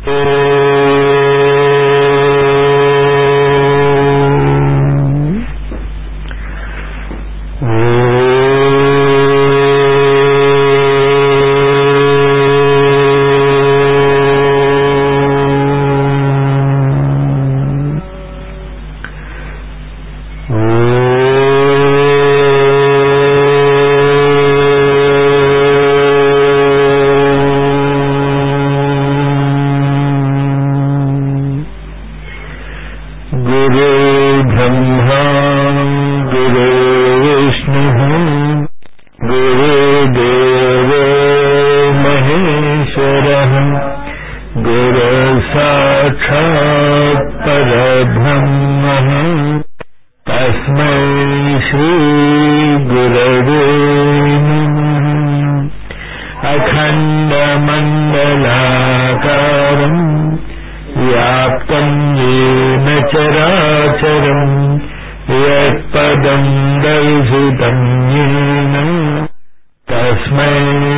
गुरु ब्रह्मा गुरु विष्णुः गुरुदेवो महेश्वरः गुरु साक्षात् परब्रह्मः तस्मै श्रीगुरवे नमः अखण्डमण्डलाकारम् व्याप्तम् येन चराचरम् यत्पदम् दर्शितम् येन तस्मै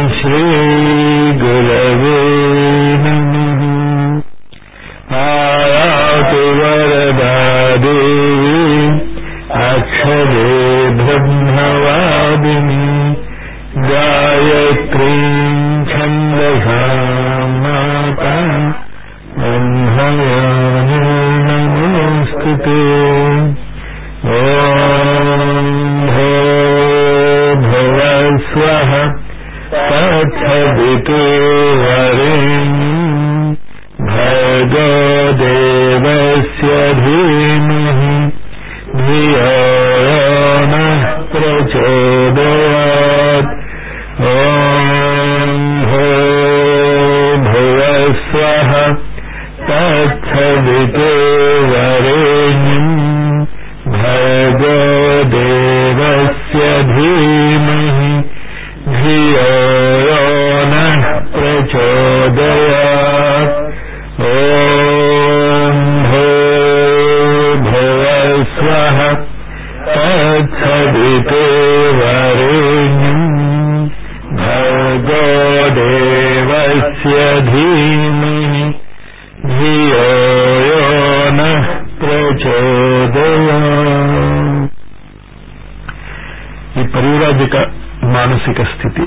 श्रीगुरवे नमः आयातु वरदा देवी अक्षरे ब्रह्मवादिनी गायत्रीम् छन्दसा माता ब्रह्मयानो नमोऽस्तु ते ॐ भो भव स्वः तत्सदितो वरेण्यम् भर्गो देवस्य धीमहि धियो यो नः प्रचोदयात् ॐ भो भुव स्वः तत्सवितो वरेण्यम् भर्गो देवस्य धीमहि धियो यो नः प्रचोदयात् ॐ भो भुव स्वः तत्सवितो वरेण्यम् भर्गो देवस्य धीमहि धियो यो नः ప్రచోదయాత్ ఈ పరివ్రాజిక మానసిక స్థితి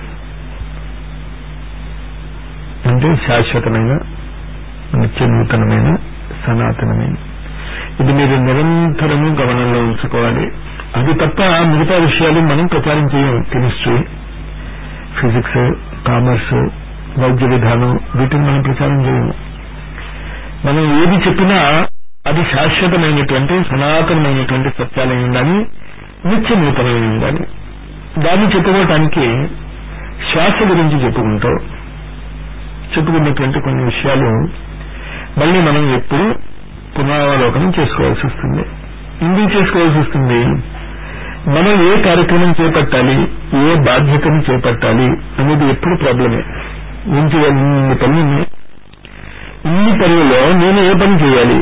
అంటే శాశ్వతమైన నిత్య నూతనమైన సనాతనమైన ఇది మీరు నిరంతరము గమనంలో ఉంచుకోవాలి అది తప్ప మిగతా విషయాలు మనం ప్రచారం చేయం కెమిస్ట్రీ ఫిజిక్స్ కామర్స్ వైద్య విధానం వీటిని మనం ప్రచారం చేయము మనం ఏది చెప్పినా అది శాశ్వతమైనటువంటి సనాతనమైనటువంటి సత్యాలై ఉండాలి నిత్య నూతనమై ఉండాలి దాన్ని చెప్పుకోవటానికి శ్వాస గురించి చెప్పుకుంటూ చెప్పుకున్నటువంటి కొన్ని విషయాలు మళ్ళీ మనం ఎప్పుడు పునరావలోకనం చేసుకోవాల్సి వస్తుంది ఎందుకు చేసుకోవాల్సి వస్తుంది మనం ఏ కార్యక్రమం చేపట్టాలి ఏ బాధ్యతను చేపట్టాలి అనేది ఎప్పుడు ప్రాబ్లమే ఏం చేయాలి ఇన్ని పనులు ఉన్నాయి ఇన్ని పనులలో నేను ఏ పని చేయాలి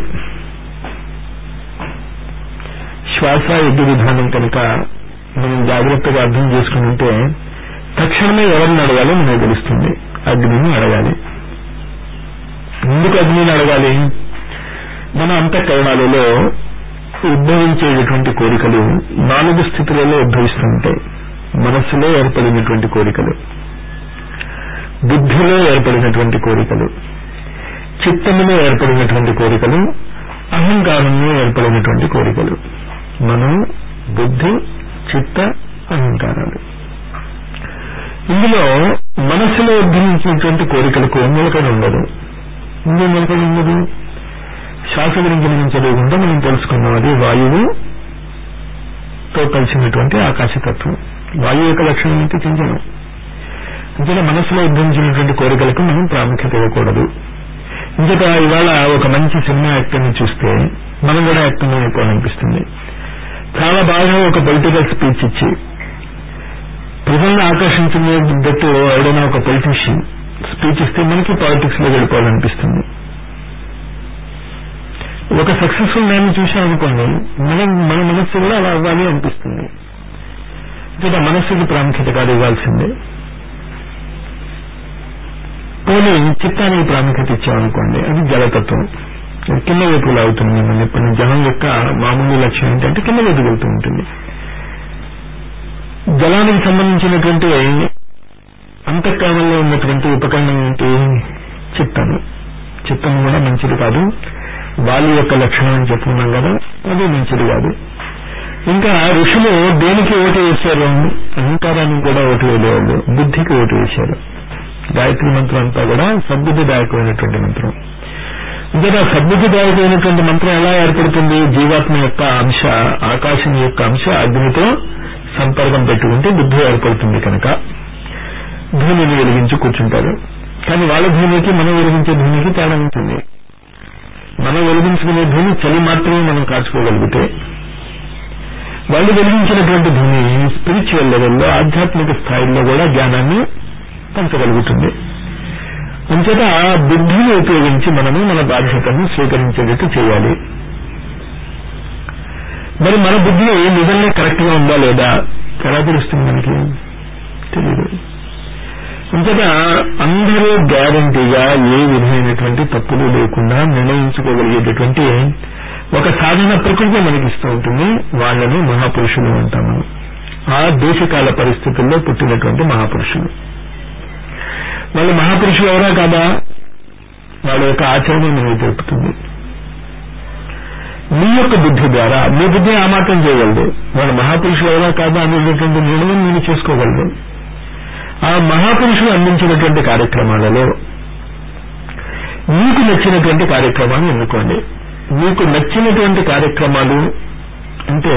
శ్వాస యుద్ధ విధానం కనుక మనం జాగ్రత్తగా అర్థం చేసుకుని ఉంటే తక్షణమే ఎవరిని అడగాలో మనకు తెలుస్తుంది అగ్నిని అడగాలి ఎందుకు అగ్నిని అడగాలి మన అంతఃకరణాలలో ఉద్భవించేటటువంటి కోరికలు నాలుగు స్థితులలో ఉద్భవిస్తూ ఉంటాయి మనస్సులో ఏర్పడినటువంటి కోరికలు బుద్ధిలో ఏర్పడినటువంటి కోరికలు చిత్తములో ఏర్పడినటువంటి కోరికలు అహంకారంలో ఏర్పడినటువంటి కోరికలు మనం బుద్ధి చిత్త అహంకారాలు ఇందులో మనస్సులో ఉద్భవించినటువంటి కోరికలకు మూలకడ ఉండదు ఇందులో మూలకడ ఉండదు శ్వాస గురించి మనం చదువుకుంటే మనం తెలుసుకున్నాం అది వాయువుతో కలిసినటువంటి ఆకాశతత్వం వాయువు యొక్క లక్షణం ఏంటి చింతనం అంటే మనసులో ఉద్భవించినటువంటి కోరికలకు మనం ప్రాముఖ్యత ఇవ్వకూడదు ఇంకట ఇవాళ ఒక మంచి సినిమా యాక్టర్ ని చూస్తే మనం కూడా యాక్టర్ అయిపోవాలనిపిస్తుంది చాలా బాగా ఒక పొలిటికల్ స్పీచ్ ఇచ్చి ప్రజల్ని ఆకర్షించేటట్టు ఎవడైనా ఒక పొలిటీషియన్ స్పీచ్ ఇస్తే మనకి పాలిటిక్స్ లో వెళ్ళిపోవాలనిపిస్తుంది ఒక సక్సెస్ఫుల్ మ్యాన్ చూసామనుకోండి మనం మన మనస్సు కూడా అలా అవ్వాలి అనిపిస్తుంది ఇంకా మనస్సుకి ప్రాముఖ్యత కాదు ఇవ్వాల్సిందే పోనీ చిత్తానికి ప్రాముఖ్యత ఇచ్చామనుకోండి అది జలతత్వం అది కింద వైపు లాగుతుంది మిమ్మల్ని ఇప్పుడు జలం యొక్క మామూలు లక్ష్యం ఏంటంటే కింద వైపు వెళ్తూ ఉంటుంది జలానికి సంబంధించినటువంటి అంతఃకాలంలో ఉన్నటువంటి ఉపకరణం ఏంటి చిత్తము చిత్తము కూడా మంచిది కాదు వాలి యొక్క లక్షణం అని చెప్పుకున్నాం కదా అది మంచిది కాదు ఇంకా ఋషులు దేనికి ఓటు వేశారు అహంకారానికి కూడా ఓటు వేయలేవాళ్ళు బుద్ధికి ఓటు వేశారు గాయత్రి మంత్రం అంతా కూడా సద్బుద్ధిదాయకమైనటువంటి మంత్రం ఇంకా సద్బుద్ధిదాయకమైనటువంటి మంత్రం ఎలా ఏర్పడుతుంది జీవాత్మ యొక్క అంశ ఆకాశం యొక్క అంశ అగ్నితో సంపర్కం పెట్టుకుంటే బుద్ధి ఏర్పడుతుంది కనుక భూమిని వెలిగించి కూర్చుంటారు కానీ వాళ్ళ భూమికి మనం వెలిగించే భూమికి తేడా ఉంటుంది మనం వెలిగించుకునే భూమి చలి మాత్రమే మనం కాచుకోగలిగితే వాళ్ళు వెలిగించినటువంటి భూమి స్పిరిచువల్ లెవెల్లో ఆధ్యాత్మిక స్థాయిలో కూడా జ్ఞానాన్ని పంచగలుగుతుంది అంచేత బుద్ధిని ఉపయోగించి మనము మన బాధ్యతను స్వీకరించేటట్టు చేయాలి మరి మన బుద్ధి నిజంగా కరెక్ట్ గా ఉందా లేదా ఎలా తెలుస్తుంది మనకి తెలియదు అంతటా అందరూ గ్యారంటీగా ఏ విధమైనటువంటి తప్పులు లేకుండా నిర్ణయించుకోగలిగేటటువంటి ఒక సాధన ప్రకృతి మనకిస్తూ ఉంటుంది వాళ్లను మహాపురుషులు అంటాం మనం ఆ దేశకాల పరిస్థితుల్లో పుట్టినటువంటి మహాపురుషులు వాళ్ళు మహాపురుషులు ఎవరా కాదా వాళ్ళ యొక్క ఆచరణ మనకి తెలుపుతుంది మీ యొక్క బుద్ధి ద్వారా మీ బుద్ధి ఆ మాత్రం చేయగలదు వాళ్ళ మహాపురుషులు ఎవరా కాదా అనేటటువంటి నిర్ణయం మీరు చేసుకోగలరు ఆ మహాపురుషులు అందించినటువంటి కార్యక్రమాలలో మీకు నచ్చినటువంటి కార్యక్రమాన్ని ఎన్నుకోండి మీకు నచ్చినటువంటి కార్యక్రమాలు అంటే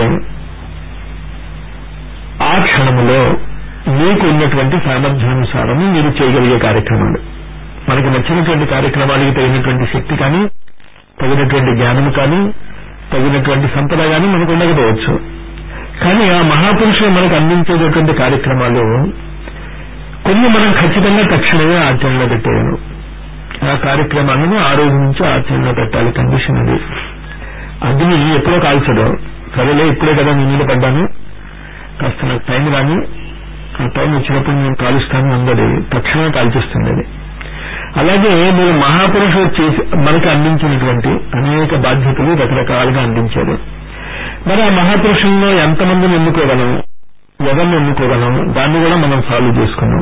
ఆ క్షణములో మీకు ఉన్నటువంటి సామర్థ్యానుసారము మీరు చేయగలిగే కార్యక్రమాలు మనకు నచ్చినటువంటి కార్యక్రమాలకి తగినటువంటి శక్తి కానీ తగినటువంటి జ్ఞానము కానీ తగినటువంటి సంపద కానీ మనకు ఉండకపోవచ్చు కానీ ఆ మహాపురుషులు మనకు అందించేటటువంటి కార్యక్రమాలు కొన్ని మనం ఖచ్చితంగా తక్షణమే ఆచరణలో పెట్టేయను ఆ కార్యక్రమాలను ఆ రోజు నుంచి ఆచరణలో పెట్టాలి కండిషన్ అది అగ్ని ఎప్పుడో కాల్చడం సరేలే ఇప్పుడే కదా నేను మీద పడ్డాను కాస్త నాకు టైం రాని ఆ టైం వచ్చినప్పుడు నేను కాలుస్తాను అందది తక్షణమే కాల్చేస్తుంది అది అలాగే మీరు మహాపురుషులు చేసి మనకి అందించినటువంటి అనేక బాధ్యతలు రకరకాలుగా అందించారు మరి ఆ మహాపురుషుల్లో ఎంతమందిని ఎన్నుకోగలం ఎవరిని ఎన్నుకోగలం దాన్ని కూడా మనం సాల్వ్ చేసుకున్నాం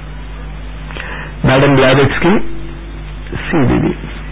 మేడం బ్లాబెట్స్ కి సిడివి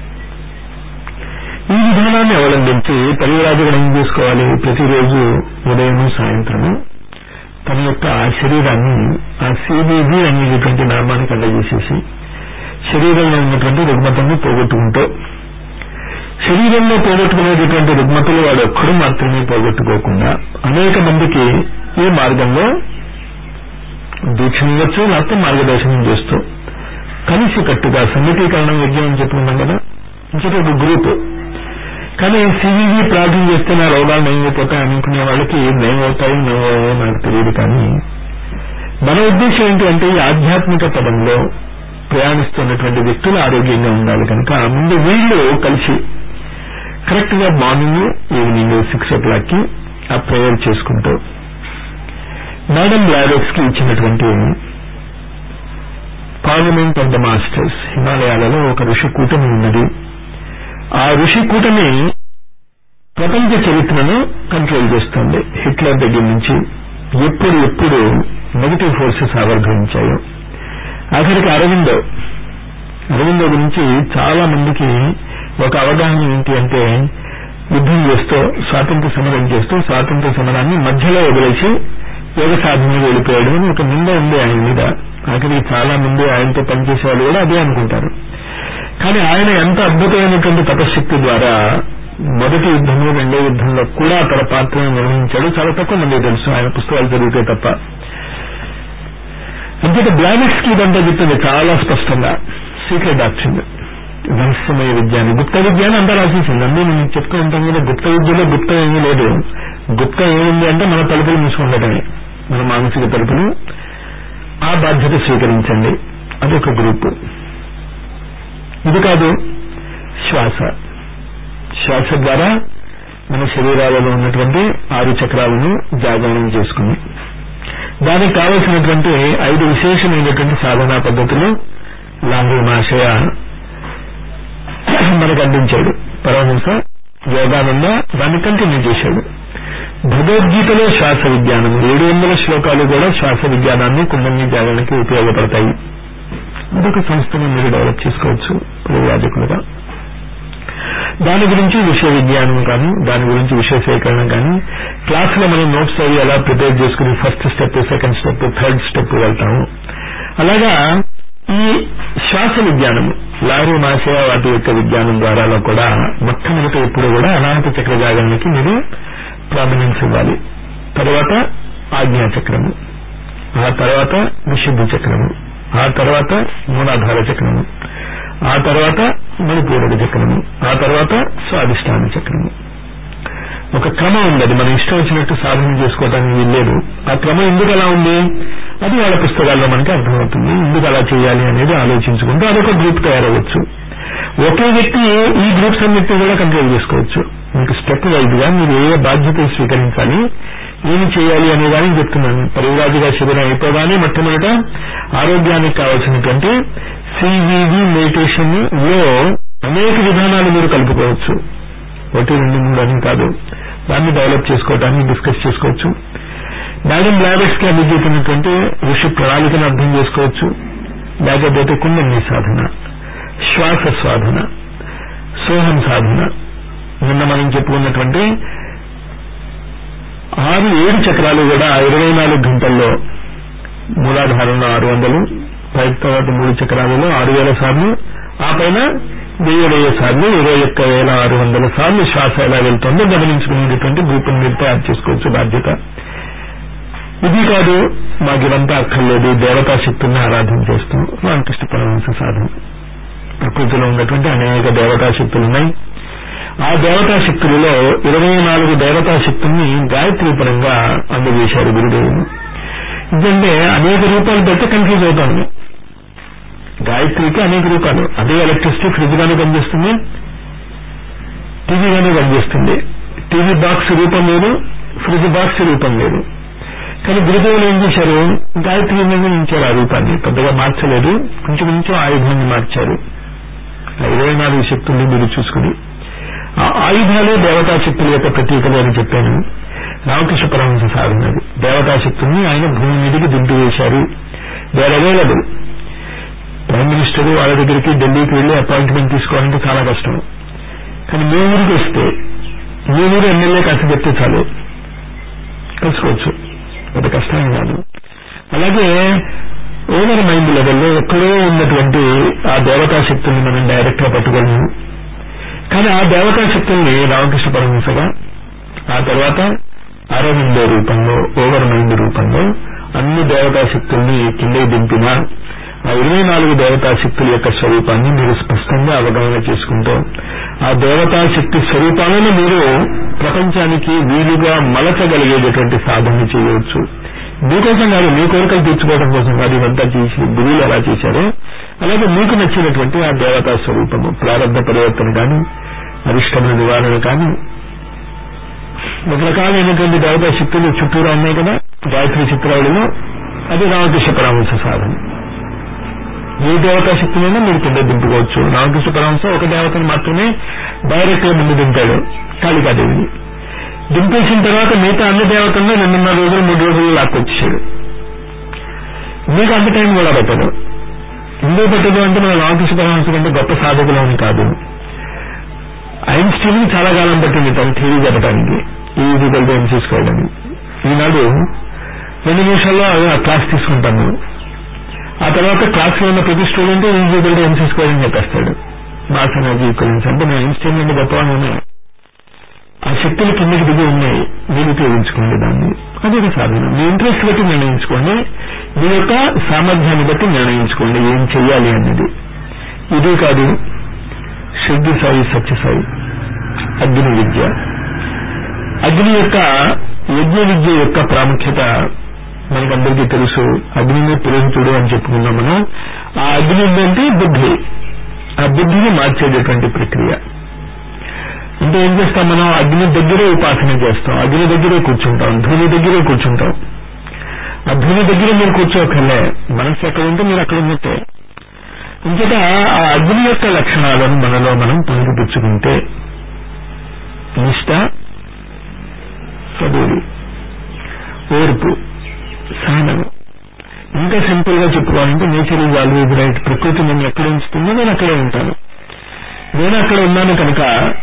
ఈ విధానాన్ని అవలంబించి పరివరాజులు ఏం చేసుకోవాలి ప్రతిరోజు ఉదయం సాయంత్రము తన యొక్క శరీరాన్ని ఆ సిబివి అనేటటువంటి నామానికి అందజేసేసి శరీరంలో ఉన్నటువంటి రుగ్మతను పోగొట్టుకుంటూ శరీరంలో పోగొట్టుకునేటటువంటి రుగ్మతలు వాడు ఒక్కడు మాత్రమే పోగొట్టుకోకుండా అనేక మందికి ఈ మార్గంలో దీక్షనివ్వచ్చు లేకపోతే మార్గదర్శనం చేస్తూ కలిసి కట్టుగా సంఘటీకరణం యజ్ఞం అని చెప్పుకున్నాం కదా ఇంకొక ఒక గ్రూప్ కానీ సివివి ప్రార్థన చేస్తే నా రోగాలు నయమైపోతాయి అనుకునే వాళ్ళకి నయమవుతాయి నయమో నాకు తెలియదు కానీ మన ఉద్దేశం ఏంటి అంటే ఈ ఆధ్యాత్మిక పదంలో ప్రయాణిస్తున్నటువంటి వ్యక్తులు ఆరోగ్యంగా ఉండాలి కనుక ముందు వీళ్ళు కలిసి కరెక్ట్ గా morning evening six o'clock కి ఆ ప్రేయర్ చేసుకుంటూ మేడం బ్లాడర్స్ కి ఇచ్చినటువంటి పార్లమెంట్ ఆఫ్ ద మాస్టర్స్ హిమాలయాలలో ఒక ఋషి కూటమి ఉన్నది ఆ ఋషి కూటమి ప్రపంచ చరిత్రను కంట్రోల్ చేస్తుంది హిట్లర్ దగ్గర నుంచి ఎప్పుడు ఎప్పుడు నెగటివ్ ఫోర్సెస్ ఆవిర్భవించాయో ఆఖరికి అరవిందో అరవిందో గురించి చాలా మందికి ఒక అవగాహన ఏంటి అంటే యుద్ధం చేస్తూ స్వాతంత్ర సమరం చేస్తూ స్వాతంత్ర సమరాన్ని మధ్యలో వదిలేసి యోగ సాధన వెళ్ళిపోయాడు అని ఒక నింద ఉంది ఆయన మీద ఆఖరికి చాలా మంది ఆయనతో పనిచేసే వాళ్ళు కూడా అదే అనుకుంటారు కానీ ఆయన ఎంత అద్భుతమైనటువంటి తపశక్తి ద్వారా మొదటి యుద్ధంలో రెండో యుద్ధంలో కూడా తన పాత్రను నిర్వహించాడు చాలా తక్కువ మంది తెలుసు ఆయన పుస్తకాలు చదివితే తప్ప అంతేత బ్లానిక్స్ కి ఇదంతా చెప్తుంది చాలా స్పష్టంగా సీక్రెట్ డాక్టర్ రహస్యమయ విద్యాన్ని గుప్త విద్యాన్ని అంతా రాసేసింది అందులో నేను చెప్తూ ఉంటాం కదా గుప్త విద్యలో గుప్తం ఏమీ లేదు గుప్తం ఏముంది అంటే మన తలుపులు మూసుకుండటమే మన మానసిక తలుపులు ఆ బాధ్యత స్వీకరించండి అదొక గ్రూపు ఇది కాదు శ్వాస శ్వాస ద్వారా మన శరీరాలలో ఉన్నటువంటి ఆరు చక్రాలను జాగరణం చేసుకుని దానికి కావలసినటువంటి ఐదు విశేషమైనటువంటి సాధనా పద్ధతులు లాంటి మహాశయ మనకు అందించాడు పరమహంస యోగానంద దాన్ని కంటిన్యూ చేశాడు భగవద్గీతలో శ్వాస విజ్ఞానం ఏడు వందల శ్లోకాలు కూడా శ్వాస విజ్ఞానాన్ని కుండలిని జాగరణకి ఉపయోగపడతాయి అదొక సంస్థను మీరు డెవలప్ చేసుకోవచ్చు ప్రయోజకులుగా దాని గురించి విషయ విజ్ఞానం కానీ దాని గురించి విషయ సేకరణ కానీ క్లాస్ లో మనం నోట్స్ అవి ఎలా ప్రిపేర్ చేసుకుని first step second step third step వెళ్తాము అలాగా ఈ శ్వాస విజ్ఞానం లారీ మాసయ వాటి యొక్క విజ్ఞానం ద్వారా కూడా మొట్టమొదటి ఎప్పుడు కూడా అనాహత చక్ర జాగరణకి మీరు ప్రామినెన్స్ ఇవ్వాలి తర్వాత ఆజ్ఞా చక్రము ఆ తర్వాత విశుద్ధి చక్రము ఆ తర్వాత మూలాధార చక్రము ఆ తర్వాత మణిపూరక చక్రము ఆ తర్వాత స్వాధిష్టాన చక్రము ఒక క్రమం ఉంది అది మనం ఇష్టం వచ్చినట్టు సాధన చేసుకోవడానికి వీల్లేదు ఆ క్రమం ఎందుకు అలా ఉంది అది వాళ్ళ పుస్తకాల్లో మనకి అర్థమవుతుంది ఎందుకు అలా చేయాలి అనేది ఆలోచించుకుంటూ అదొక గ్రూప్ తయారవచ్చు ఒకే వ్యక్తి ఈ గ్రూప్స్ అన్నిటిని కూడా కంట్రోల్ చేసుకోవచ్చు మీకు స్టెప్ వైజ్ గా మీరు ఏ బాధ్యతలు స్వీకరించాలి ఏమి చేయాలి అనే దానికి చెప్తున్నాను పరివరాజుగా శిబిరం అయిపోగానే మొట్టమొదట ఆరోగ్యానికి కావాల్సినటువంటి సివివి మెడిటేషన్ లో అనేక విధానాలు మీరు కలుపుకోవచ్చు ఒకటి రెండు మూడు అని కాదు దాన్ని డెవలప్ చేసుకోవడానికి డిస్కస్ చేసుకోవచ్చు మేడం బ్లాడెక్స్ కి అందజేసినటువంటి ఋషి ప్రణాళికను అర్థం చేసుకోవచ్చు లేకపోతే కుండలి సాధన శ్వాస సాధన సోహం సాధన నిన్న మనం చెప్పుకున్నటువంటి ఆరు ఏడు చక్రాలు కూడా ఇరవై నాలుగు గంటల్లో మూలాధారంలో ఆరు వందలు పై తర్వాత మూడు చక్రాలలో ఆరు వేల సార్లు ఆ పైన వెయ్యి వెయ్యి సార్లు ఇరవై ఒక్క వేల ఆరు వందల సార్లు శ్వాస ఎలా వెళ్తుందో గమనించుకునేటువంటి గ్రూపును మీరు తయారు చేసుకోవచ్చు బాధ్యత ఇది కాదు మాకు ఇదంతా అక్కర్లేదు దేవతా శక్తుల్ని ఆరాధన చేస్తాం రామకృష్ణ పరమహంస సాధన ప్రకృతిలో ఉన్నటువంటి అనేక దేవతా శక్తులు ఉన్నాయి ఆ దేవతా శక్తులలో ఇరవై నాలుగు దేవతా శక్తుల్ని గాయత్రి పరంగా అందజేశారు గురుదేవులు ఎందుకంటే అనేక రూపాలు పెడితే కన్ఫ్యూజ్ అవుతాము గాయత్రికి అనేక రూపాలు అదే ఎలక్ట్రిసిటీ ఫ్రిడ్జ్ గానే పనిచేస్తుంది టీవీ గానే పనిచేస్తుంది టీవీ బాక్స్ రూపం లేదు ఫ్రిడ్జ్ బాక్స్ రూపం లేదు కానీ గురుదేవులు ఏం చేశారు గాయత్రి నిర్ణయించారు ఆ రూపాన్ని పెద్దగా మార్చలేదు కొంచెం కొంచెం ఆయుధాన్ని మార్చారు ఆ ఇరవై నాలుగు శక్తుల్ని మీరు చూసుకుని ఆ ఆయుధాలే దేవతా శక్తుల యొక్క ప్రతీకలు అని చెప్పాను రామకృష్ణ పరమహంస సాధనది దేవతా శక్తుల్ని ఆయన భూమి మీదకి దింపి వేశారు దేర్ అవైలబుల్ ప్రైమ్ మినిస్టర్ వాళ్ళ దగ్గరికి ఢిల్లీకి వెళ్లి అపాయింట్మెంట్ తీసుకోవాలంటే చాలా కష్టం కానీ మీ ఊరికి వస్తే మీ ఊరు ఎమ్మెల్యే కాస్త చెప్తే చాలు కలుసుకోవచ్చు పెద్ద కష్టం కాదు అలాగే ఓవర్ మైండ్ లెవెల్లో ఎక్కడో ఉన్నటువంటి ఆ దేవతా శక్తుల్ని మనం డైరెక్ట్ గా పట్టుకోలేము కానీ ఆ దేవతా శక్తుల్ని రామకృష్ణ పరమహంసగా ఆ తర్వాత అరవిందో రూపంలో ఓవర్ మైండ్ రూపంలో అన్ని దేవతా శక్తుల్ని కిందే దింపిన ఆ ఇరవై నాలుగు దేవతా శక్తుల యొక్క స్వరూపాన్ని మీరు స్పష్టంగా అవగాహన చేసుకుంటూ ఆ దేవతా శక్తి స్వరూపాలను మీరు ప్రపంచానికి వీలుగా మలచగలిగేటటువంటి సాధన చేయవచ్చు మీకోసం కాదు మీ కోరికలు తీర్చుకోవడం కోసం కాదు ఇదంతా చేసి గురువులు ఎలా చేశారో అలాగే మీకు నచ్చినటువంటి ఆ దేవతా స్వరూపము ప్రారంభ పరివర్తన కానీ అరిష్టమైన నివారణ కానీ రకరకాలైనటువంటి దేవతా శక్తులు చుట్టూరా ఉన్నాయి కదా గాయత్రి చిత్రావళిలో అది రామకృష్ణ పరామర్శ సాధన ఏ దేవతా శక్తినైనా మీరు కింద దింపుకోవచ్చు రామకృష్ణ పరమహంస ఒక దేవతను మాత్రమే డైరెక్ట్ గా ముందు దింపాడు కాళికాదేవిని దింపేసిన తర్వాత మిగతా అన్ని దేవతలను రెండున్నర రోజులు మూడు రోజులు లాక్కొచ్చేసాడు మీకు అంత టైం కూడా పెట్టదు ఎందుకు పెట్టదు అంటే మన రామకృష్ణ పరమహంస కంటే గొప్ప సాధకులు అని కాదు ఐన్స్టీన్ చాలా కాలం పట్టింది తన థియరీ చెప్పడానికి ఈజీకల్ టు ఎంసీసుకోవడానికి ఈనాడు రెండు నిమిషాల్లో ఆ క్లాస్ తీసుకుంటాను ఆ తర్వాత క్లాస్ లో ఉన్న ప్రతి స్టూడెంట్ ఈజీకల్ టు ఎంసీసుకోవాలని చెప్పేస్తాడు మాస్ ఎనర్జీ ఈక్వలెన్స్ అంటే నేను ఐన్స్టీన్ నుండి గొప్పవాళ్ళు ఉన్నాయి ఆ శక్తులు కిందకి దిగి ఉన్నాయి మీరు ఉపయోగించుకోండి దాన్ని అదొక సాధన మీ ఇంట్రెస్ట్ బట్టి నిర్ణయించుకోండి మీ యొక్క సామర్థ్యాన్ని బట్టి నిర్ణయించుకోండి ఏం చెయ్యాలి అనేది ఇది కాదు శుద్ధి సాయి సత్యసాయి అగ్ని విద్య అగ్ని యొక్క యజ్ఞ విద్య యొక్క ప్రాముఖ్యత మనకందరికీ తెలుసు అగ్నిని పురోహితుడు అని చెప్పుకున్నాం మనం ఆ అగ్ని ఏంటంటే బుద్ధి ఆ బుద్ధిని మార్చేటటువంటి ప్రక్రియ అంటే ఏం చేస్తాం మనం అగ్ని దగ్గరే ఉపాసన చేస్తాం అగ్ని దగ్గరే కూర్చుంటాం ధూని దగ్గరే కూర్చుంటాం ఆ ధూని దగ్గర మీరు కూర్చోకర్లే మనసు ఎక్కడ ఉంటే మీరు అక్కడ ఉన్నట్టే ఇంకట ఆ అగ్ని యొక్క లక్షణాలను మనలో మనం పొందిపుచ్చుకుంటే నిష్ట సబూరి ఓర్పు సహనము ఇంకా సింపుల్ గా చెప్పుకోవాలంటే నేచర్ ఈజ్ ఆల్వేజ్ రైట్ ప్రకృతి నన్ను ఎక్కడ ఉంచుతుందో నేను అక్కడే ఉంటాను నేను అక్కడ ఉన్నాను కనుక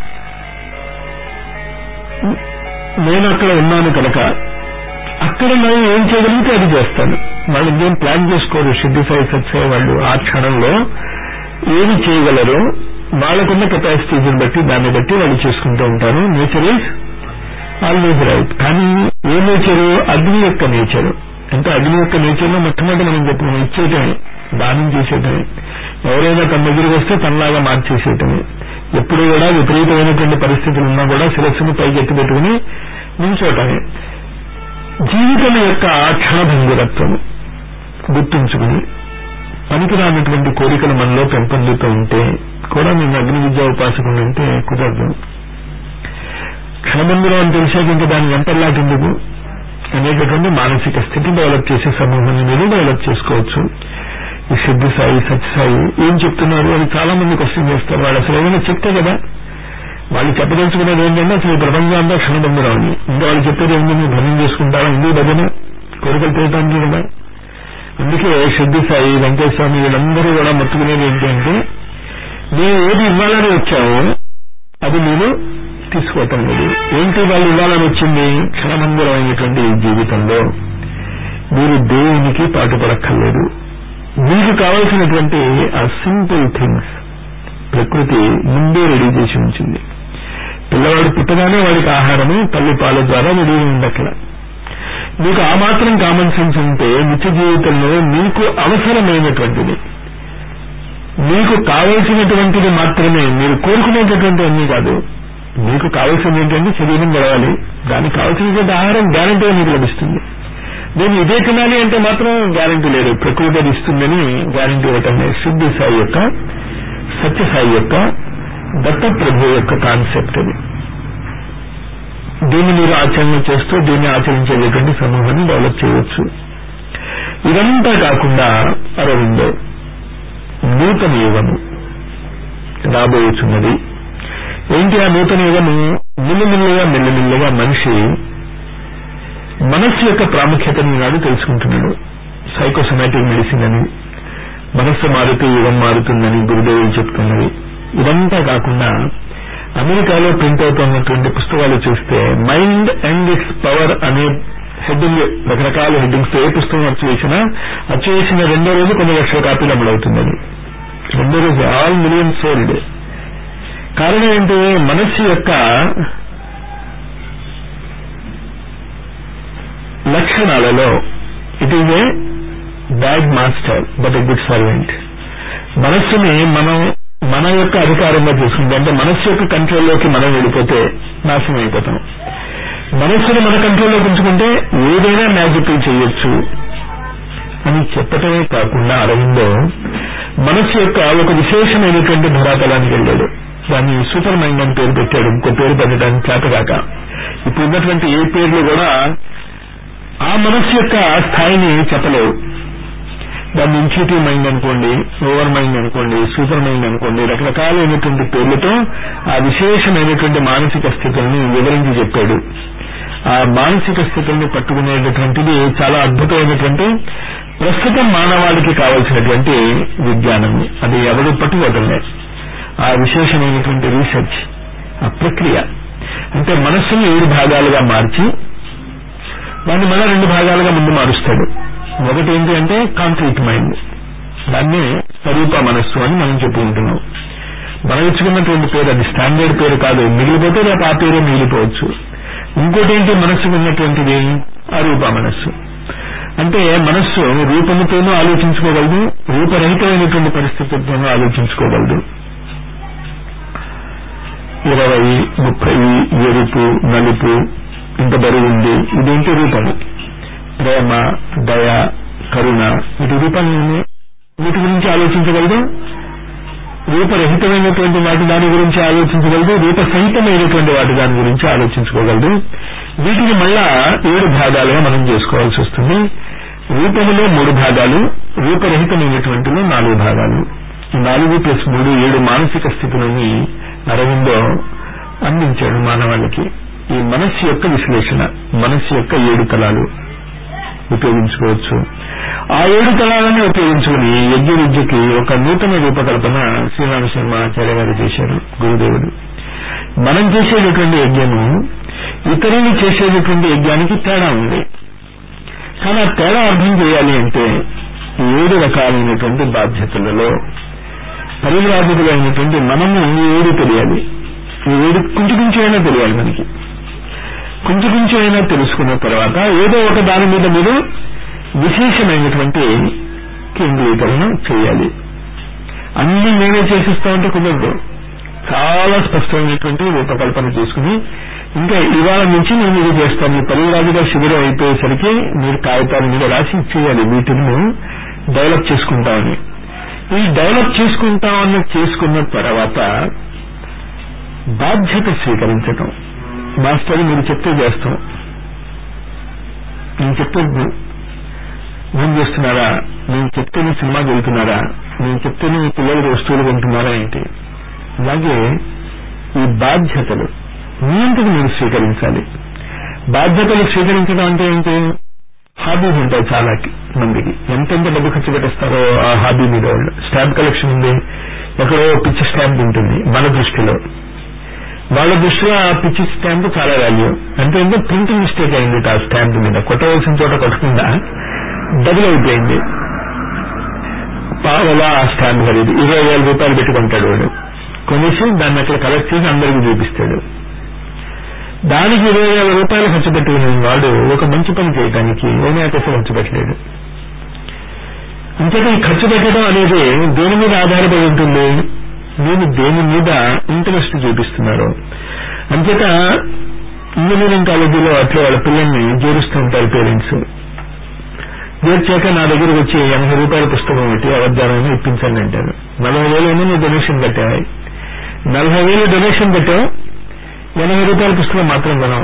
నేను అక్కడ ఉన్నాను కనుక అక్కడ మనం ఏం చేయగలిగితే అది చేస్తాను వాళ్ళు ఇంకేం ప్లాన్ చేసుకోరు సిద్ధిఫై సత్సే వాళ్ళు ఆ క్షణంలో ఏమి చేయగలరో వాళ్ళకున్న కెపాసిటీస్ని బట్టి దాన్ని బట్టి వాళ్ళు చేసుకుంటూ ఉంటారు నేచర్ ఈజ్ ఆల్వేజ్ రైట్ కానీ ఏ నేచరు అగ్ని యొక్క నేచరు అంటే అగ్ని యొక్క నేచర్ లో మొట్టమొదటి మనం చెప్పుకున్నాం ఇచ్చేయటమే దానం చేసేయటమే ఎవరైనా తన దగ్గరికి వస్తే తనలాగా మార్చేసేయటమే ఎప్పుడు కూడా విపరీతమైనటువంటి పరిస్థితులు ఉన్నా కూడా శిరస్సును పైకి ఎత్తి పెట్టుకుని నిల్చోటమే జీవితం యొక్క క్షణభంగురత్వము గుర్తుంచుకుని పనికిరానటువంటి కోరికలు మనలో పెంపొందుతూ ఉంటే కూడా నేను అగ్ని విద్యా ఉపాసకుడు అంటే కుదరదు క్షణభంగురం అని తెలిసాక ఇంకా దాన్ని వెంటర్లాటెందుకు అనేటటువంటి మానసిక స్థితి డెవలప్ చేసే సమూహాన్ని మీరు డెవలప్ చేసుకోవచ్చు ఈ సిద్ధి సాయి సత్యసాయి ఏం చెప్తున్నారు అని చాలా మంది క్వశ్చన్ చేస్తారు వాళ్ళు అసలు ఏమైనా చెప్తే కదా వాళ్ళు చెప్పదలుచుకునేది ఏంటంటే అసలు ఈ ప్రపంచం అంతా క్షణబంధురం అని ఇంకా వాళ్ళు చెప్పేది ఏంటి మీరు భజన చేసుకుంటారా ఇందుకు భజన కోరికలు తీయటానికి కదా అందుకే సిద్ధి సాయి వెంకటేశ్వర స్వామి వీళ్ళందరూ కూడా మొత్తుకునేది ఏంటంటే మేము ఏది ఇవ్వాలని వచ్చామో అది మీరు తీసుకోవటం లేదు ఏంటి వాళ్ళు ఇవ్వాలని వచ్చింది క్షణమందిరమైనటువంటి ఈ జీవితంలో మీరు దేవునికి పాటుపడక్కర్లేదు మీకు కావలసినటువంటి ఆ సింపుల్ థింగ్స్ ప్రకృతి ముందే రెడీ చేసి ఉంచింది పిల్లవాడు పుట్టగానే వాడికి ఆహారము తల్లి పాల ద్వారా రెడీ ఉంది అక్కడ మీకు ఆ మాత్రం కామన్ సెన్స్ ఉంటే నిత్య జీవితంలో మీకు అవసరమైనటువంటిది మీకు కావలసినటువంటిది మాత్రమే మీరు కోరుకునేటటువంటి అన్నీ కాదు మీకు కావాల్సింది ఏంటంటే శరీరం గడవాలి దానికి కావాల్సినటువంటి ఆహారం గ్యారంటీగా మీకు లభిస్తుంది నేను ఇదే తినాలి అంటే మాత్రం గ్యారంటీ లేదు ప్రకృతి అది ఇస్తుందని గ్యారంటీ ఇవ్వటం లేదు సిద్ధి సాయి యొక్క సత్యసాయి యొక్క దత్తప్రభు యొక్క కాన్సెప్ట్ అది దీన్ని మీరు ఆచరణ చేస్తూ దీన్ని ఆచరించేటటువంటి సమూహాన్ని డెవలప్ చేయవచ్చు ఇదంతా కాకుండా అరవిందో నూతన యుగము రాబోతున్నది ఏంటి ఆ నూతన యుగము మిల్లిమిల్లిగా మెల్లిమిల్లిగా మనిషి మనస్సు యొక్క ప్రాముఖ్యతను ఈనాడు తెలుసుకుంటున్నాడు సైకోసొమాటిక్ మెడిసిన్ అని మనస్సు మారుతూ యుగం మారుతుందని గురుదేవులు చెప్తున్నది ఇదంతా కాకుండా అమెరికాలో ప్రింట్ అవుతున్నటువంటి పుస్తకాలు చూస్తే మైండ్ అండ్ ఇట్స్ పవర్ అనే హెడ్డింగ్ రకరకాల హెడ్డింగ్స్ ఏ పుస్తకం అచ్చు వేసినా అచ్చు వేసిన రెండో రోజు కొన్ని లక్షల కాపీలు అమలవుతుందని రెండో రోజు ఆల్ మిలియన్ సోల్డ్ కారణం ఏంటి మనస్సు యొక్క లక్షణాలలో it is a bad master but a good servant మనస్సుని మనం మన యొక్క అధికారంగా తీసుకుంటే అంటే మనస్సు యొక్క కంట్రోల్లోకి మనం వెళ్ళిపోతే నాశనం అయిపోతాం మనస్సుని మన కంట్రోల్లోకి ఉంచుకుంటే ఏదైనా మ్యాజిక్ చేయొచ్చు అని చెప్పటమే కాకుండా అరవిందో మనస్సు యొక్క ఒక విశేషమైనటువంటి ధరాతలానికి వెళ్ళాడు దాన్ని సూపర్ మైండ్ అని పేరు పెట్టాడు ఇంకో పేరు పెట్టడానికి చేతగాక ఇప్పుడు ఉన్నటువంటి ఏ పేర్లు కూడా ఆ మనస్సు యొక్క స్థాయిని చెప్పలేవు దాన్ని ఇన్స్టిట్యూటివ్ మైండ్ అనుకోండి ఓవర్ మైండ్ అనుకోండి సూపర్ మైండ్ అనుకోండి రకరకాలైనటువంటి పేర్లతో ఆ విశేషమైనటువంటి మానసిక స్థితుల్ని వివరించి చెప్పాడు ఆ మానసిక స్థితుల్ని పట్టుకునేటటువంటిది చాలా అద్భుతమైనటువంటి ప్రస్తుతం మానవాళికి కావలసినటువంటి విజ్ఞానం అది ఎవరు పట్టుకోవటంలే ఆ విశేషమైనటువంటి రీసెర్చ్ ఆ ప్రక్రియ అంటే మనస్సుని ఏడు భాగాలుగా మార్చి దాన్ని మళ్ళా రెండు భాగాలుగా ముందు మారుస్తాడు ఒకటి ఏంటి అంటే కాంక్రీట్ మైండ్ దాన్ని స్వరూప మనస్సు అని మనం చెప్పుకుంటున్నాం మనం ఇచ్చుకున్నటువంటి పేరు అది స్టాండర్డ్ పేరు కాదు మిగిలిపోతే రేపు ఆ పేరే మిగిలిపోవచ్చు ఇంకోటి ఏంటి మనస్సుకు ఉన్నటువంటిది అరూప మనస్సు అంటే మనస్సు రూపముతోనూ ఆలోచించుకోగలదు రూపరహితమైనటువంటి పరిస్థితులతోనూ ఆలోచించుకోగలదు ఇరవై ముప్పై ఎరుపు నలుపు ఇంత బరువు ఉంది ఇదేంటి రూపము ప్రేమ దయ కరుణ వీటి రూపాన్ని వీటి గురించి ఆలోచించగలదు రూపరహితమైనటువంటి వాటి దాని గురించి ఆలోచించగలదు రూపసహితమైనటువంటి వాటి దాని గురించి ఆలోచించుకోగలదు వీటిని మళ్ళా ఏడు భాగాలుగా మనం చేసుకోవాల్సి వస్తుంది రూపములో మూడు భాగాలు రూపరహితమైనటువంటిలో నాలుగు భాగాలు నాలుగు ప్లస్ మూడు ఏడు మానసిక స్థితులని అరవిందో అందించాడు మానవాళికి ఈ మనస్సు యొక్క విశ్లేషణ మనస్సు యొక్క ఏడు తలాలు ఉపయోగించుకోవచ్చు ఆ ఏడు తలాలని ఉపయోగించుకుని యజ్ఞ విద్యకి ఒక నూతన రూపకల్పన శ్రీరామ శర్మ ఆచార్య గారు చేశారు గురుదేవుడు మనం చేసేటటువంటి యజ్ఞము ఇతరులు చేసేటటువంటి యజ్ఞానికి తేడా ఉంది కానీ ఆ తేడా అర్థం చేయాలి అంటే ఏడు రకాలైనటువంటి బాధ్యతలలో పరివ్రాజకులైనటువంటి మనము ఈ ఏడు తెలియాలి ఈ ఏడు కొంచెం కొంచెం అయినా తెలియాలి మనకి కొంచెం కొంచెం అయినా తెలుసుకున్న తర్వాత ఏదో ఒక దాని మీద మీరు విశేషమైనటువంటి కేంద్రీకరణ చేయాలి అన్ని నేనే చేసిస్తామంటే కుదరదు చాలా స్పష్టమైనటువంటి రూపకల్పన చేసుకుని ఇంకా ఇవాళ నుంచి నేను ఇది చేస్తాను ఈ పరివరాజుగా శిబిరం అయిపోయేసరికి మీరు కాగితాల మీద రాసి ఇచ్చేయాలి వీటిని డెవలప్ చేసుకుంటామని ఈ డెవలప్ చేసుకుంటామని చేసుకున్న తర్వాత బాధ్యత స్వీకరించటం మాస్టర్ మీరు చెప్తే చేస్తాం నేను చెప్తే ఏం చేస్తున్నారా నేను చెప్తేనే సినిమాకి వెళ్తున్నారా నేను చెప్తేనే మీ పిల్లలకి వస్తువులు కొంటున్నారా ఏంటి అలాగే ఈ బాధ్యతలు నియంత్రణ మీరు స్వీకరించాలి బాధ్యతలు స్వీకరించడం అంటే ఏంటి హాబీస్ ఉంటాయి చాలా మందికి ఎంతెంత డబ్బు ఖర్చు పెట్టేస్తారో ఆ హాబీ మీద వాళ్ళు స్టాంప్ కలెక్షన్ ఉంది ఎక్కడో పిచ్చి స్టాంప్ ఉంటుంది మన దృష్టిలో వాళ్ళ దృష్టిలో ఆ పిచ్చి స్టాంప్ చాలా వాల్యూ అంటే ఏంటో ప్రింటింగ్ మిస్టేక్ అయింది ఆ స్టాంప్ మీద కొట్టవలసిన చోట కొట్టకుండా డబుల్ అయిపోయింది పావలా ఆ స్టాంప్ ఖరీదు ఇరవై వేల రూపాయలు పెట్టుకుంటాడు వాడు కొనేసి దాన్ని అట్లా కలెక్ట్ చేసి అందరికీ చూపిస్తాడు దానికి ఇరవై వేల రూపాయలు ఖర్చు పెట్టుకునే వాడు ఒక మంచి పని చేయడానికి ఏమైనా పైసలు ఖర్చు పెట్టలేడు అంతేకా ఈ ఖర్చు పెట్టడం అనేది దేని మీద ఆధారపడి ఉంటుంది నేను దేని మీద ఇంట్రెస్ట్ చూపిస్తున్నారు అంతేత ఇంజనీరింగ్ కాలేజీలో అట్లా వాళ్ళ పిల్లల్ని చేరుస్తూ ఉంటారు పేరెంట్స్ చేర్చాక నా దగ్గరకు వచ్చి ఎనభై రూపాయల పుస్తకం పెట్టి అవద్దానని ఇప్పించండి అంటారు నలభై వేలు ఏమో నువ్వు డొనేషన్ పెట్టావు నలభై వేలు డొనేషన్ పెట్టావు ఎనభై రూపాయల పుస్తకం మాత్రం కొనం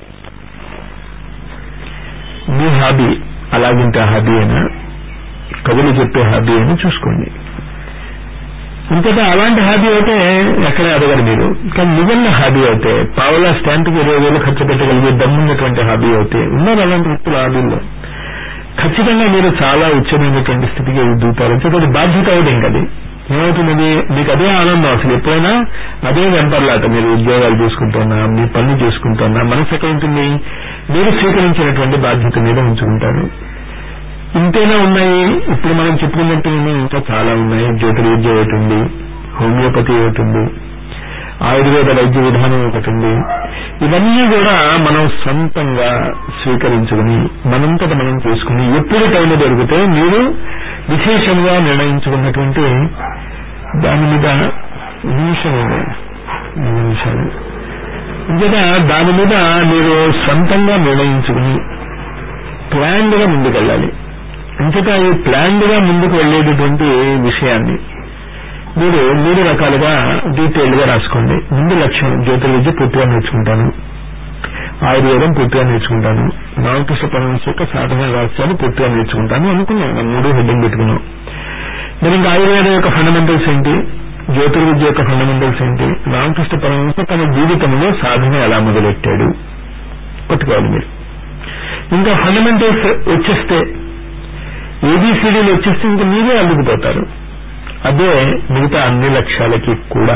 మీ హాబీ అలాగింటే హాబీ అయినా కవులు చెప్పే హాబీ అని చూసుకోండి అంతేకా అలాంటి హాబీ అయితే ఎక్కడే అడగరు మీరు కానీ నిజంగా హాబీ అయితే పావులా స్టాంప్కి ఇరవై వేలు ఖర్చు పెట్టగలిగే దమ్మున్నటువంటి హాబీ అయితే ఉన్నారు అలాంటి వ్యక్తులు హాబీల్లో ఖచ్చితంగా మీరు చాలా ఉచ్చమైనటువంటి స్థితికి ఎదుగుతారు అది బాధ్యత అవడం కది ఏమవుతున్నది మీకు అదే ఆనందం అసలు ఎప్పుడైనా అదే వెంపర్లాట మీరు ఉద్యోగాలు చేసుకుంటున్నా మీ పనులు చేసుకుంటున్నా మనసు ఎక్కడ ఉంటుంది మీరు స్వీకరించినటువంటి బాధ్యత మీద ఉంచుకుంటారు ఇంతేనా ఉన్నాయి ఇప్పుడు మనం చెప్పుకున్నట్టు ఇంకా చాలా ఉన్నాయి జ్యోతిర్విద్య ఒకటి ఉంది హోమియోపతి ఒకటి ఉంది ఆయుర్వేద వైద్య విధానం ఒకటి ఉంది ఇవన్నీ కూడా మనం సొంతంగా స్వీకరించుకుని మనంతట మనం చేసుకుని ఎప్పుడు టైం దొరికితే మీరు విశేషంగా నిర్ణయించుకున్నటువంటి దాని మీద నిమిషం నిమిషాలు ఇంకా దాని మీద మీరు సొంతంగా నిర్ణయించుకుని ప్లాన్డ్ గా ముందుకెళ్ళాలి అంతేకా ఈ ప్లాన్డ్ గా ముందుకు వెళ్లేటటువంటి విషయాన్ని మీరు మూడు రకాలుగా డీటెయిల్ గా రాసుకోండి ముందు లక్ష్యం జ్యోతిర్విద్య పూర్తిగా నేర్చుకుంటాను ఆయుర్వేదం పూర్తిగా నేర్చుకుంటాను రామకృష్ణ పరమహంస యొక్క సాధన రహస్యాలు పూర్తిగా నేర్చుకుంటాను అనుకున్నాను మూడు హెడ్డింగ్ పెట్టుకున్నాం మరి ఇంకా ఆయుర్వేదం యొక్క ఫండమెంటల్స్ ఏంటి జ్యోతిర్విద్య యొక్క ఫండమెంటల్స్ ఏంటి రామకృష్ణ పరమహంస తన జీవితంలో సాధన ఎలా మొదలెట్టాడు పట్టుకోవాలి మీరు ఇంకా ఫండమెంటల్స్ వచ్చేస్తే ఏబిసిడీలు వచ్చేస్తే ఇంకా మీరే అల్లుకుపోతారు అదే మిగతా అన్ని లక్ష్యాలకి కూడా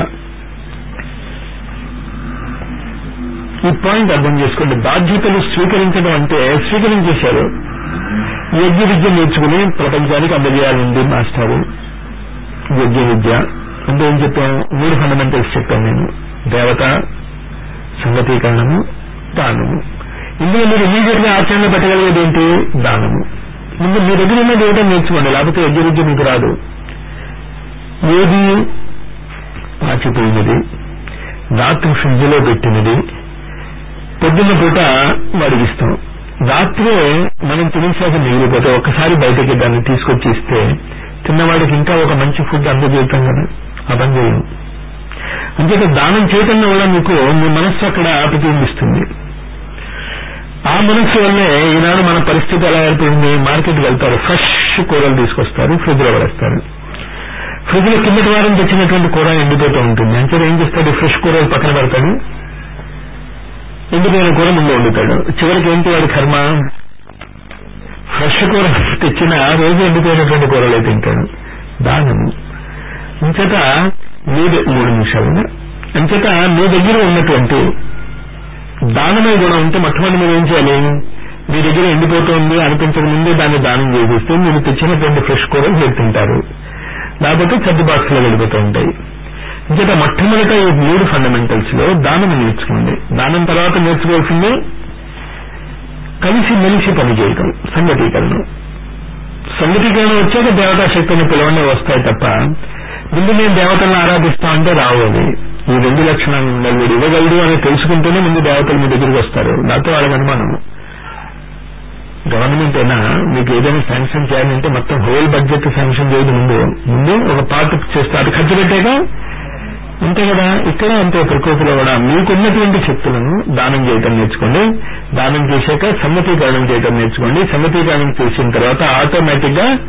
ఈ పాయింట్ అర్థం చేసుకోండి బాధ్యతలు స్వీకరించడం అంటే స్వీకరించేశారు యజ్ఞ విద్య నేర్చుకుని ప్రపంచానికి అందజేయాలండి మాస్టారు యజ్ఞ విద్య అంటే ఏం చెప్పాము మూడు ఫండమెంటల్స్ చెప్పాను నేను దేవత సంగతీకరణము దానము ఇందులో మీరు ఇమీడియట్ గా ఆచరణ పెట్టగలిగేది ఏంటి దానము ముందు మీ దగ్గర ఉన్నది ఏదో నేర్చుకోండి లేకపోతే యజ్ఞ విద్య మీకు రాదు ఏది పాచిపోయినది రాత్రి ఫ్రిడ్జ్ లో పెట్టినది పొద్దున్న పూట వాడికిస్తాం రాత్రే మనం తినేసాక మిగిలిపోతే ఒక్కసారి బయటకి దాన్ని తీసుకొచ్చి ఇస్తే తిన్నవాడికి ఇంకా ఒక మంచి ఫుడ్ అందజేయటం కదా అర్థం చేయం అంచేత దానం చేయటం వల్ల మీకు మీ మనస్సు అక్కడ ప్రతిబింబిస్తుంది ఆ మనస్సు వల్లే ఈనాడు మన పరిస్థితి ఎలా ఏర్పడింది మార్కెట్కి వెళ్తారు ఫ్రెష్ కూరలు తీసుకొస్తారు ఫ్రిడ్జ్ లో పడేస్తారు ఫ్రిడ్జ్ లో కిందటి వారం తెచ్చినటువంటి కూర ఎండిపోతూ ఉంటుంది అంటే ఏం చేస్తాడు ఫ్రెష్ కూరలు పక్కన పెడతాడు ఎండిపోయిన కూర ముందు వండుతాడు చివరికి ఏంటి వాడి కర్మ ఫ్రెష్ కూర తెచ్చిన రోజు ఎండిపోయినటువంటి కూరలే తింటాడు దానము ఇంచేత మీ ద- మూడు నిమిషాలు అంచేత మీ దగ్గర ఉన్నటువంటి దానమే గుణం ఉంటే మొట్టమొదటి మీరు ఏం చేయాలి మీ దగ్గర ఎండిపోతుంది అనిపించక ముందే దాన్ని దానం చేసేస్తే మీరు తెచ్చినటువంటి ఫ్రెష్ కూరలు మీరు తింటారు లేకపోతే చెద్దు బాక్స్ లో వెళ్ళిపోతూ ఉంటాయి ఇంకేత మొట్టమొదట ఈ మూడు ఫండమెంటల్స్ లో దానం నేర్చుకోండి దానం తర్వాత నేర్చుకోవాల్సింది కలిసి మెలిసి పనిచేయటం సంగతీకరణ సంగతీకరణ వచ్చాక దేవతా శక్తిని పిలవనే వస్తాయి తప్ప ముందు మేము దేవతలను ఆరాధిస్తా అంటే రావు అవి ఈ రెండు లక్షణాలు ఉండాలి వీడు ఇవ్వగలడు అని తెలుసుకుంటేనే ముందు దేవతలు మీ దగ్గరికి వస్తారు దాంతో వాళ్ళకి అనుమానం గవర్నమెంట్ అయినా మీకు ఏదైనా శాంక్షన్ చేయాలంటే మొత్తం హోల్ బడ్జెట్ శాంక్షన్ చేయదు ముందు ముందు ఒక పార్ట్ చేస్తారు ఖర్చు పెట్టాక అంతే కదా ఇక్కడ అంతే ప్రకృతిలో కూడా మీకున్నటువంటి శక్తులను దానం చేయటం నేర్చుకోండి దానం చేశాక సమ్మతీకరణం చేయటం నేర్చుకోండి సమ్మతీకరణం చేసిన తర్వాత ఆటోమేటిక్ గా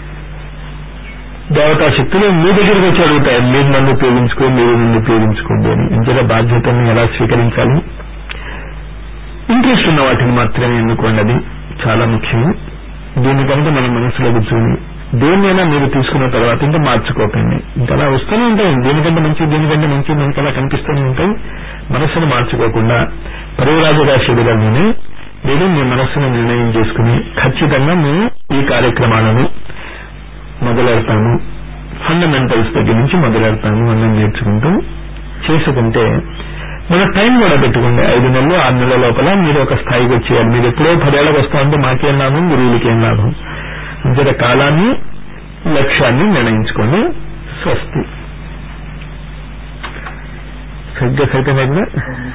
దేవతా శక్తులు మీ దగ్గరికి వచ్చి అడుగుతాయి మీరు నన్ను ఉపయోగించుకో మీరు నన్ను ఉపయోగించుకోండి అని ఇంతగా బాధ్యతను ఎలా స్వీకరించాలి ఇంట్రెస్ట్ ఉన్న వాటిని మాత్రమే ఎన్నుకోండి అది చాలా ముఖ్యం దీని కనుక మన మనసులో కూర్చొని దేన్నైనా మీరు తీసుకున్న తర్వాత ఇంకా మార్చుకోకండి ఇంకా అలా వస్తూనే ఉంటాయి దీనికంటే మంచి దీనికంటే మంచి మనకి అలా కనిపిస్తూనే ఉంటాయి మనస్సును మార్చుకోకుండా పరివరాజుగా శిబిరంలోనే మీరు మీ మనస్సును నిర్ణయం చేసుకుని ఖచ్చితంగా మేము ఈ కార్యక్రమాలను మొదలెడతాము ఫండమెంటల్స్ దగ్గర నుంచి మొదలెడతాము అన్నది నేర్చుకుంటూ చేసుకుంటే మన టైం కూడా పెట్టుకోండి ఐదు నెలలు ఆరు నెలల లోపల మీరు ఒక స్థాయికి వచ్చేయాలి మీరు ఎప్పుడో పదేళ్ళకి వస్తా ఉంటే మాకేం లాభం గురువులకి ఏం లాభం అంతట కాలాన్ని లక్ష్యాన్ని నిర్ణయించుకోండి స్వస్తి సరిగ్గా సరిపోయిందా